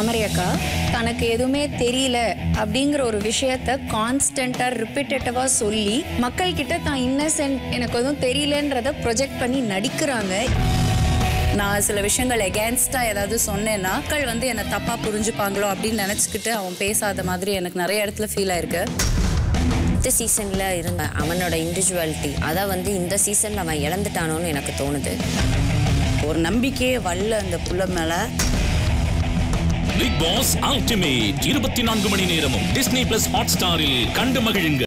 தாமரை அக்கா தனக்கு எதுவுமே தெரியல அப்படிங்கிற ஒரு விஷயத்த கான்ஸ்டண்டா ரிப்பீட்டேட்டிவா சொல்லி மக்கள் கிட்ட தான் இன்னசென்ட் எனக்கு எதுவும் தெரியலன்றத ப்ரொஜெக்ட் பண்ணி நடிக்கிறாங்க நான் சில விஷயங்கள் எகேன்ஸ்டாக ஏதாவது சொன்னேன்னா மக்கள் வந்து என்னை தப்பாக புரிஞ்சுப்பாங்களோ அப்படின்னு நினச்சிக்கிட்டு அவன் பேசாத மாதிரி எனக்கு நிறைய இடத்துல ஃபீல் ஆயிருக்கு அடுத்த சீசன்ல இருந்த அவனோட இண்டிவிஜுவாலிட்டி அதை வந்து இந்த சீசன்ல அவன் இழந்துட்டானோன்னு எனக்கு தோணுது ஒரு நம்பிக்கையே வரல அந்த புள்ள மேலே பிக் பாஸ் அல்டிமேட் இருபத்தி நான்கு மணி நேரமும் டிஸ்னி பிளஸ் ஹாட் ஸ்டாரில் கண்டு மகிழுங்க